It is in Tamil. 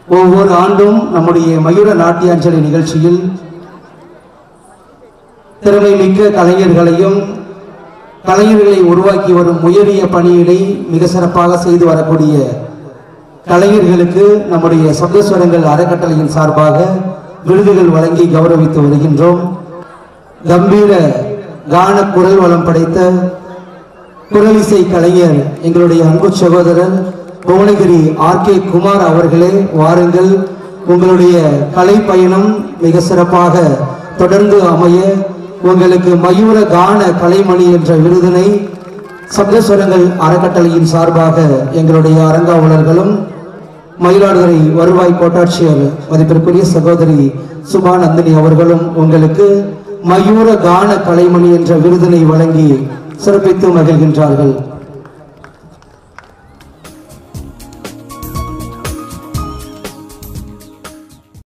ஒவ்வொரு ஆண்டும் நம்முடைய மயூர நாட்டியாஞ்சலி நிகழ்ச்சியில் திறமை மிக்க கலைஞர்களையும் கலைஞர்களை உருவாக்கி வரும் உயரிய பணியினை மிக சிறப்பாக செய்து வரக்கூடிய கலைஞர்களுக்கு நம்முடைய சப்தஸ்வரங்கள் அறக்கட்டளையின் சார்பாக விருதுகள் வழங்கி கௌரவித்து வருகின்றோம் கம்பீர கான குரல் வளம் படைத்த குரலிசை கலைஞர் எங்களுடைய அன்பு சகோதரர் புவனகிரி ஆர் கே குமார் அவர்களே வாருங்கள் உங்களுடைய கலை பயணம் மிக சிறப்பாக தொடர்ந்து அமைய உங்களுக்கு மயூர கான கலைமணி என்ற விருதினை சப்தஸ்வரங்கள் அறக்கட்டளையின் சார்பாக எங்களுடைய அரங்காவலர்களும் மயிலாடுதுறை வருவாய் கோட்டாட்சியர் மதிப்பிற்குரிய சகோதரி சுபா நந்தினி அவர்களும் உங்களுக்கு மயூர கான கலைமணி என்ற விருதினை வழங்கி சிறப்பித்து மகிழ்கின்றார்கள்